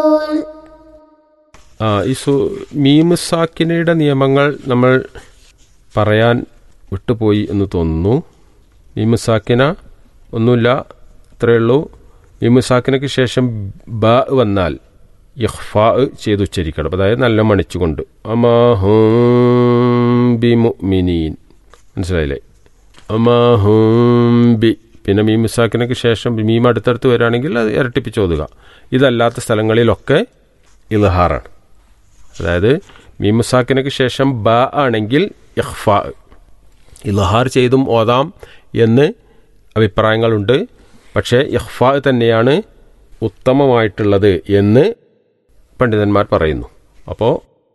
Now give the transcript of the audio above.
ആ ഈ സു മീമുസാക്കിനയുടെ നിയമങ്ങൾ നമ്മൾ പറയാൻ വിട്ടുപോയി എന്ന് തോന്നുന്നു മീമുസാക്കിന ഒന്നുമില്ല ഇത്രയേ ഉള്ളൂ മീമുസാക്കിനയ്ക്ക് ശേഷം ബ വന്നാൽ ഇഹ്ഫാ ചെയ്ത് ഉച്ചരിക്കണം അതായത് നല്ല മണിച്ചുകൊണ്ട് അമാഹും ബി മുഅ്മിനീൻ മനസ്സിലായില്ലേ അമാഹും ബി പിന്നെ മീമുസാക്കിനയ്ക്ക് ശേഷം മീം അടുത്തടുത്ത് വരികയാണെങ്കിൽ അത് ഇരട്ടിപ്പിച്ച് ഓതുക ഇതല്ലാത്ത സ്ഥലങ്ങളിലൊക്കെ ഇൽഹാറാണ് അതായത് മീമുസാക്കിനയ്ക്ക് ശേഷം ബ ആണെങ്കിൽ ഇഹ്ഫ ഇൽഹാർ ചെയ്തും ഓതാം എന്ന് അഭിപ്രായങ്ങളുണ്ട് പക്ഷേ ഇഹ്ഫ തന്നെയാണ് ഉത്തമമായിട്ടുള്ളത് എന്ന് പണ്ഡിതന്മാർ പറയുന്നു അപ്പോൾ